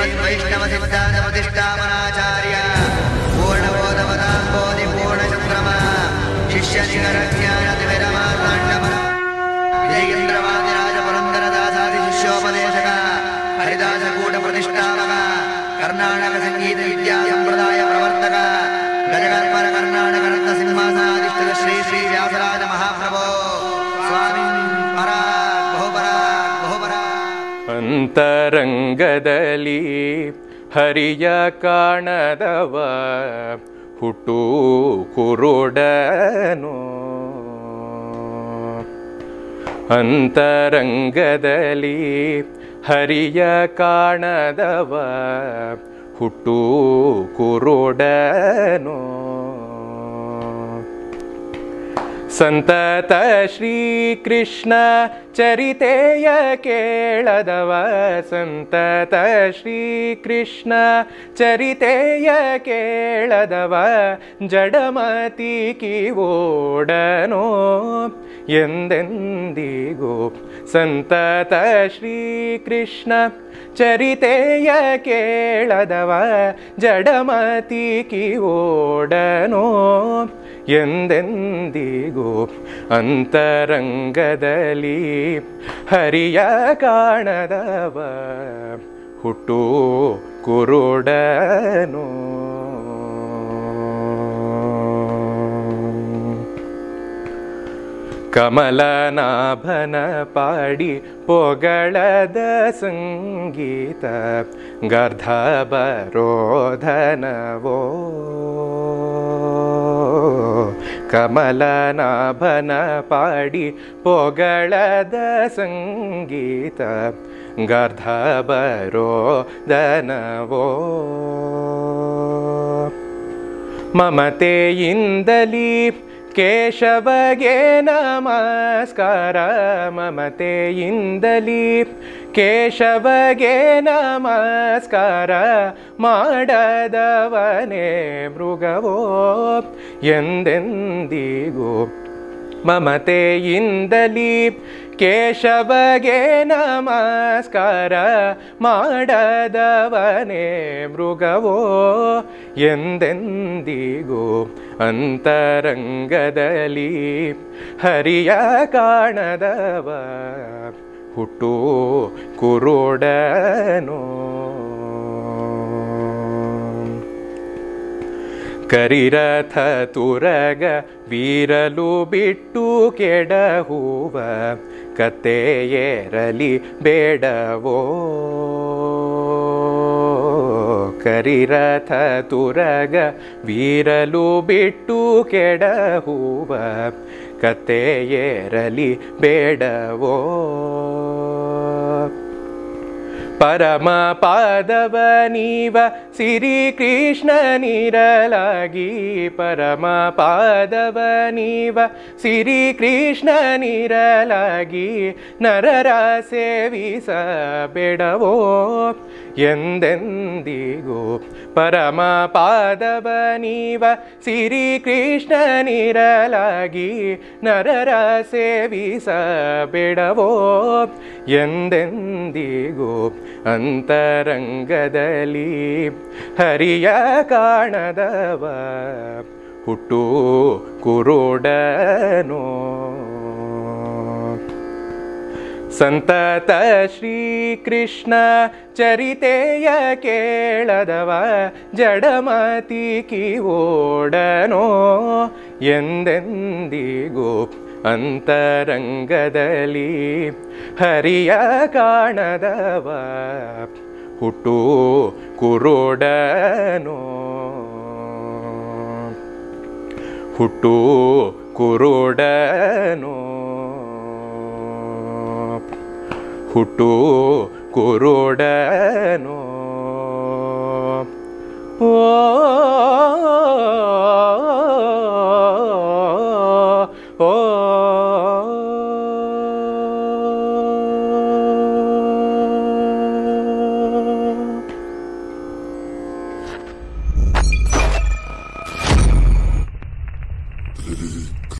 वैष्णव सिद्धान्त प्रतिष्ठापनाचार्य पूर्णबोधवदाम्बोधि पूर्णचन्द्रमा शिष्य निगर ज्ञान दिविरमार्ताण्डमन विजयेन्द्रवादिराज पुरन्दरदासादि शिष्योपदेशक हरिदासकूट प्रतिष्ठापक कर्णाटक संगीत विद्या संप्रदाय प्रवर्तक गजकर्मर कर्णाटक रत्न सिंहासनाधिष्ठित श्री श्री व्यासराज महाप्रभो स्वामी परात् बहुपरात् बहुपरात् ಅಂತರಂಗದಲ್ಲಿ ಹರಿಯ ಕಾಣದವ ಹುಟ್ಟು ಕುರುಡನು ಅಂತರಂಗದಲ್ಲಿ ಹರಿಯ ಕಾಣದವ ಹುಟ್ಟು ಕುರುಡನು ಸಂತತ ಶ್ರೀಕೃಷ್ಣ ಚರಿತೆಯ ಕೇಳದವ ಸಂತತ ಶ್ರೀಕೃಷ್ಣ ಚರಿತೆಯ ಕೇಳದವ ಜಡಮತಿ ಕಿವೋಡನೋ ಎಂದೆಂದಿಗೂ ಸಂತತ ಶ್ರೀಕೃಷ್ಣ ಚರಿತೆಯ ಕೇಳದವ ಜಡಮತಿ ಕಿವೋಡನೋ ಎಂದೆಂದಿಗೂ ಅಂತರಂಗದಲ್ಲಿ ಹರಿಯ ಕಾಣದವ ಹುಟ್ಟು ಕುರುಡನು ಕಮಲನಾಭನ ಪಾಡಿ ಪೊಗಳದ ಸಂಗೀತ ಗರ್ಧ ಬರೋಧನವೋ ಕಮಲನಾಭನ ಪಾಡಿ ಪೊಗಳದ ಸಂಗೀತ ಗರ್ಧ ಬರೋದನವೋ ಮಮತೆಯಿಂದಲೀ ಕೇಶವಗೆ ನಮಸ್ಕಾರ ಮಮತೆಯಿಂದಲೀ ಕೇಶವಗೆ ನಮಸ್ಕಾರ ಮಾಡದವನೇ ಮೃಗವೋ ಎಂದೆಂದಿಗೂ ಮಮತೆಯಿಂದಲೀ ಕೇಶವಗೆ ನಮಸ್ಕಾರ ಮಾಡದವನೇ ಮೃಗವೋ ಎಂದೆಂದಿಗೂ ಅಂತರಂಗದಲ್ಲಿ ಹರಿಯ ಕಾಣದವ ಹುಟ್ಟು ಕುರುಡನೋ ಕರಿರಥ ತುರಗ ವೀರಲು ಬಿಟ್ಟು ಕೆಡಹುವ ಕತೆಯೇರಲಿ ಬೇಡವೋ ಕರಿರಥ ತುರಗ ವೀರಲು ಬಿಟ್ಟು ಕೆಡಹುವ ಕತೆಯೇರಲಿ ಬೇಡವೋ ಪರಮ ಪಾದವ ನೀವ ಸಿರಿ ಕೃಷ್ಣ ನೀರಲಾಗಿ ಪರಮ ಪಾದವ ನೀವ ಸಿರಿ ಕೃಷ್ಣ ನೀರಲಾಗಿ ನರರ ಸೇವಿಸಬೇಡವೋ ಎಂದೆಂದಿಗೂ ಪರಮ ಪಾದವ ನೀವ ಸಿರಿ ಕೃಷ್ಣ ನೀರಲಾಗಿ ನರರ ಸೇವಿಸಬೇಡವೋ ಎಂದೆಂದಿಗೂ ಅಂತರಂಗದಲ್ಲಿ ಹರಿಯ ಕಾಣದವ ಹುಟ್ಟು ಕುರುಡನೋ ಸಂತತ ಶ್ರೀಕೃಷ್ಣ ಚರಿತೆಯ ಕೇಳದವ ಜಡಮತಿ ಕಿವೋಡನೋ ಎಂದೆಂದಿಗೂ ಅಂತರಂಗದಲ್ಲಿ ಹರಿಯ ಕಾಣದವ ಹುಟ್ಟು ಕುರುಡನೋ ಹುಟ್ಟು ಕುರುಡನೋ ಹುಟ್ಟು ಕುರುಡನೋ ಓ